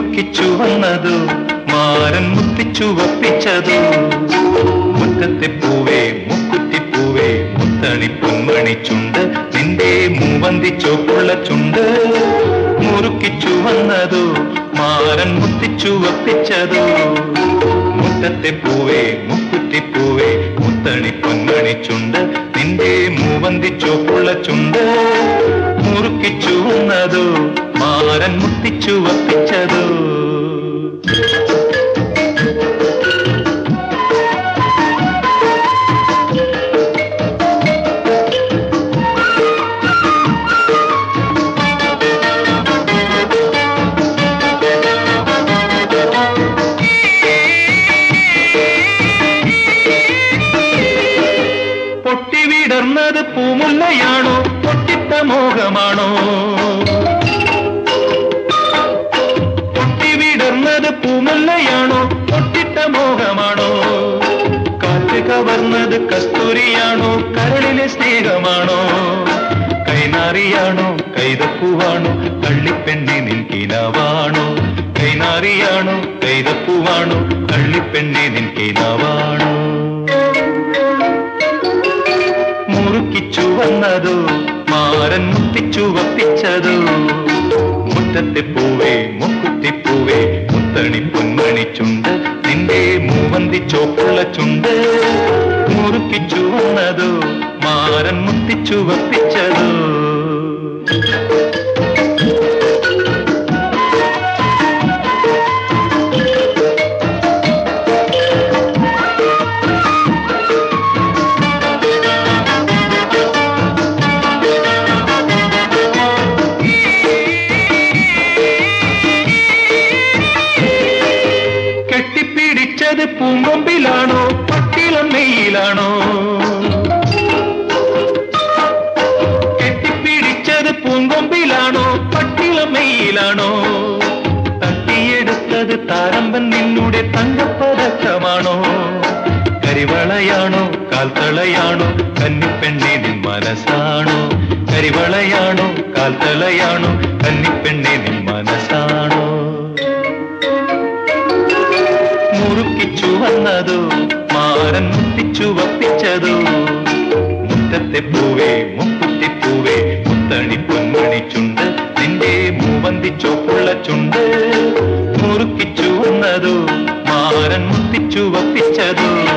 മുറുക്കിച്ചു വന്നതു മാരൻ മുത്തിച്ചു വപ്പിച്ചതു മുറ്റത്തെ പൂവേ മുക്കുറ്റിപ്പൂവേ മുത്തണി പൊന്മണി ചുണ്ട് നിന്റെ മൂവന്തി ചോപ്പുള്ള ചുണ്ട് മുറുക്കിച്ചു വന്നതു മാരൻ മുത്തിച്ചു വപ്പിച്ചതു മുറ്റത്തെ പൂവേ മുക്കുറ്റിപ്പൂവേ മുത്തണി പൊന്മണി ചുണ്ട് നിന്റെ മൂവന്തി ചോപ്പുള്ള ചുണ്ട് മുറുക്കിച്ചു വന്നതു മാരൻ മുത്തിച്ചു വപ്പിച്ചതു പൊട്ടിവിടർന്നത് പൂമുല്ലയാണോ പൊട്ടിട്ട മോഹമാണോ പൊട്ടിവിടർന്നത് പൂമുല്ലയാണോ പൊട്ടിട്ട മോഹമാണോ കാറ്റ് കവർന്നത് കസ്തൂരിയാണോ കരളിലെ സ്നേഹമാണോ കൈനാറിയാണോ കൈതപ്പൂവാണോ കള്ളിപ്പെണ്ണി നിൻകിനാവാണോ കൈനാറിയാണോ കൈതപ്പൂവാണോ കള്ളിപ്പെണ്ണി നിൻകിനാവാണോ മുറുക്കിച്ചു വന്നതു മാരൻ മുത്തിച്ചു വപ്പിച്ചതു മുറ്റത്തെ പൂവേ മുക്കുത്തിപ്പൂവേ മുത്തണി പൊന്മണി ചുണ്ട് നിന്റെ മൂവന്തി ചോപ്പുള്ള ചുണ്ട് മുറുക്കിച്ചു വന്നതു മാരൻ മുത്തിച്ചു വപ്പിച്ചതു കെട്ടിപ്പിടിച്ചത് പൂങ്കൊമ്പിലാണോ പട്ടിളം മെയ്യിലാണോ കെട്ടിപ്പിടിച്ചത് പൂങ്കൊമ്പിലാണോ പട്ടിളം മെയ്യിലാണോ തട്ടിയെടുത്തത് താരമ്പൻ നിന്നുടെ തങ്കപ്പതക്കമാണോ കരിവളയാണോ കാൽത്തളയാണോ കന്നിപ്പെണ്ണെ നിൻ മനസ്സാണോ കരിവളയാണോ കാൽത്തളയാണോ കന്നിപ്പെണ്ണെ നിൻ മനസ്സാണോ മുറുക്കിച്ചു വന്നതു മാരൻ മുത്തിച്ചു വപ്പിച്ചതു മുറ്റത്തെ പൂവേ മുക്കുത്തിപ്പൂവേ മുത്തണി പൊന്മണി ചുണ്ട് നിന്റെ മൂവന്തി ചോപ്പുള്ള ചുണ്ട് മുറുക്കിച്ചു വന്നതു മാരൻ മുത്തിച്ചു വപ്പിച്ചതു